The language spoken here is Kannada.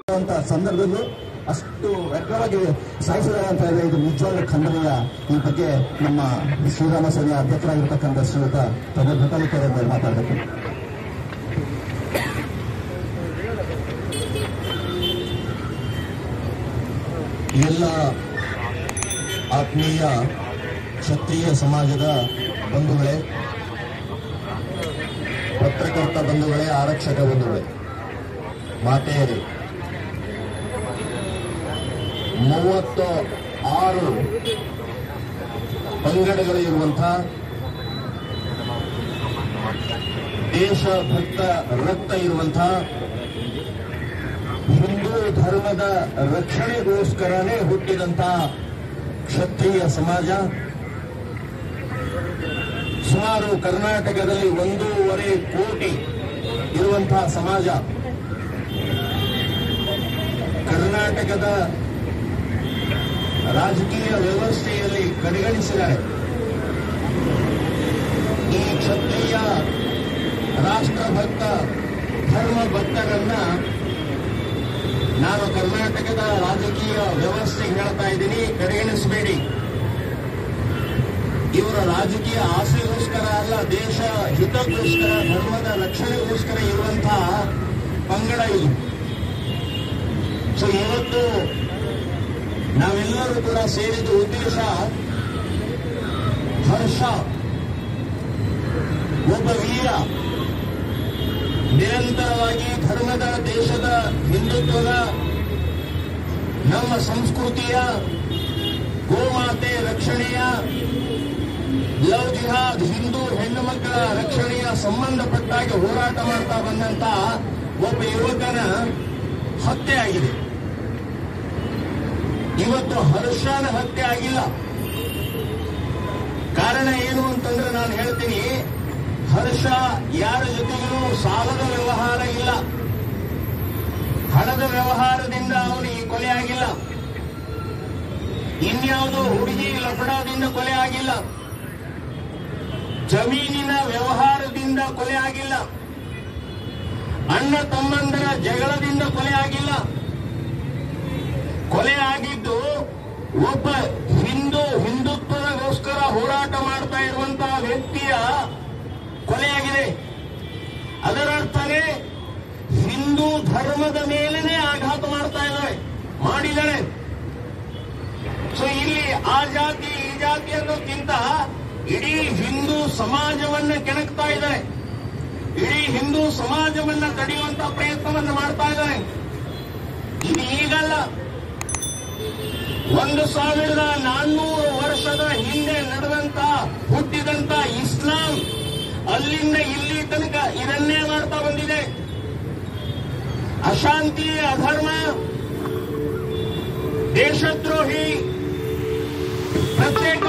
ಅಂತ ಸಂದರ್ಭದಲ್ಲೂ ಅಷ್ಟು ವ್ಯಗ್ರವಾಗಿ ಸಾಯಿಸಿದ್ದಾರೆ ಅಂತ ಹೇಳಿದ್ರೆ ಇದು ನಿಜವಾದ ಖಂಡನೀಯ ಈ ಬಗ್ಗೆ ನಮ್ಮ ಶ್ರೀರಾಮ ಸೇನೆಯ ಅಧ್ಯಕ್ಷರಾಗಿರ್ತಕ್ಕಂಥ ಶ್ರೀಯುತ ಪ್ರಮೋದ್ ಭಟಾಲಿಕರ್ ಅವರು ಮಾತಾಡಬೇಕು ಎಲ್ಲ ಆತ್ಮೀಯ ಕ್ಷತ್ರಿಯ ಸಮಾಜದ ಬಂಧುಗಳೇ ಪತ್ರಕರ್ತ ಬಂಧುಗಳೇ ಆರಕ್ಷಕ ಬಂಧುಗಳೇ ಮಾತೆಯರೇ ಮೂವತ್ತು ಆರು ಪಂಗಡಗಳು ಇರುವಂತಹ ದೇಶಭಕ್ತ ರಕ್ತ ಇರುವಂತಹ ಹಿಂದೂ ಧರ್ಮದ ರಕ್ಷಣೆಗೋಸ್ಕರನೇ ಹುಟ್ಟಿದಂತಹ ಕ್ಷತ್ರಿಯ ಸಮಾಜ ಸುಮಾರು ಕರ್ನಾಟಕದಲ್ಲಿ ಒಂದೂವರೆ ಕೋಟಿ ಇರುವಂತಹ ಸಮಾಜ ಕರ್ನಾಟಕದ ರಾಜಕೀಯ ವ್ಯವಸ್ಥೆಯಲ್ಲಿ ಕಡೆಗಣಿಸಿದ್ದಾರೆ ಈ ಕ್ಷತ್ರಿಯ ರಾಷ್ಟ್ರಭಕ್ತ ಧರ್ಮ ಭಕ್ತರನ್ನ ನಾನು ಕರ್ನಾಟಕದ ರಾಜಕೀಯ ವ್ಯವಸ್ಥೆ ಹೇಳ್ತಾ ಇದ್ದೀನಿ ಕಡೆಗಣಿಸಬೇಡಿ ಇವರ ರಾಜಕೀಯ ಆಸೆಗೋಸ್ಕರ ಅಲ್ಲ ದೇಶ ಹಿತಕ್ಕೋಸ್ಕರ ಧರ್ಮದ ರಕ್ಷಣೆಗೋಸ್ಕರ ಇರುವಂತಹ ಪಂಗಡ ಇದು ಸೊ ಇವತ್ತು ನಾವೆಲ್ಲರೂ ಕೂಡ ಸೇರಿದ ಉದ್ದೇಶ ಹರ್ಷ ಒಬ್ಬ ವೀರ ನಿರಂತರವಾಗಿ ಧರ್ಮದ ದೇಶದ ಹಿಂದುತ್ವದ ನಮ್ಮ ಸಂಸ್ಕೃತಿಯ ಗೋಮಾತೆ ರಕ್ಷಣೆಯ ಲವ್ ಜಿಹಾದ್ ಹಿಂದೂ ಹೆಣ್ಣು ಮಕ್ಕಳ ರಕ್ಷಣೆಯ ಸಂಬಂಧಪಟ್ಟಾಗಿ ಹೋರಾಟ ಮಾಡ್ತಾ ಬಂದಂತ ಒಬ್ಬ ಯುವಕನ ಹತ್ಯೆ ಆಗಿದೆ ಇವತ್ತು ಹರ್ಷನ ಹತ್ಯೆ ಆಗಿಲ್ಲ ಕಾರಣ ಏನು ಅಂತಂದ್ರೆ ನಾನು ಹೇಳ್ತೀನಿ ಹರ್ಷ ಯಾರ ಜೊತೆಗೂ ಸಾಲದ ವ್ಯವಹಾರ ಇಲ್ಲ ಹಣದ ವ್ಯವಹಾರದಿಂದ ಅವನು ಈ ಕೊಲೆ ಆಗಿಲ್ಲ ಇನ್ಯಾವುದೋ ಹುಡುಗಿ ಲಫಡಾದಿಂದ ಕೊಲೆ ಆಗಿಲ್ಲ ಜಮೀನಿನ ವ್ಯವಹಾರದಿಂದ ಕೊಲೆ ಆಗಿಲ್ಲ ಅಣ್ಣ ತಮ್ಮಂದರ ಜಗಳದಿಂದ ಕೊಲೆ ಆಗಿಲ್ಲ ಕೊಲೆ ಆಗಿದ್ದು ಒಬ್ಬ ಹಿಂದೂ ಹಿಂದುತ್ವದಗೋಸ್ಕರ ಹೋರಾಟ ಮಾಡ್ತಾ ಇರುವಂತಹ ವ್ಯಕ್ತಿಯ ಕೊಲೆಯಾಗಿದೆ ಅದರರ್ಥನೇ ಹಿಂದೂ ಧರ್ಮದ ಮೇಲೇನೆ ಆಘಾತ ಮಾಡ್ತಾ ಇದ್ದಾರೆ ಮಾಡಿದ್ದಾರೆ ಸೊ ಇಲ್ಲಿ ಆ ಜಾತಿ ಈ ಜಾತಿ ಅನ್ನೋಕ್ಕಿಂತ ಇಡೀ ಹಿಂದೂ ಸಮಾಜವನ್ನ ಕೆಣಕ್ತಾ ಇದ್ದಾರೆ ಇಡೀ ಹಿಂದೂ ಸಮಾಜವನ್ನ ತಡೆಯುವಂತ ಪ್ರಯತ್ನವನ್ನ ಮಾಡ್ತಾ ಇದ್ದಾರೆ ಇದು ಈಗಲ್ಲ ಒಂದು ಸಾವಿರದ ನಾನ್ನೂರು ವರ್ಷದ ಹಿಂದೆ ನಡೆದಂತ ಹುಟ್ಟಿದಂತ ಇಸ್ಲಾಂ ಅಲ್ಲಿಂದ ಇಲ್ಲಿ ತನಕ ಇದನ್ನೇ ಮಾಡ್ತಾ ಬಂದಿದೆ ಅಶಾಂತಿ ಅಧರ್ಮ ದೇಶದ್ರೋಹಿ ಪ್ರತ್ಯೇಕ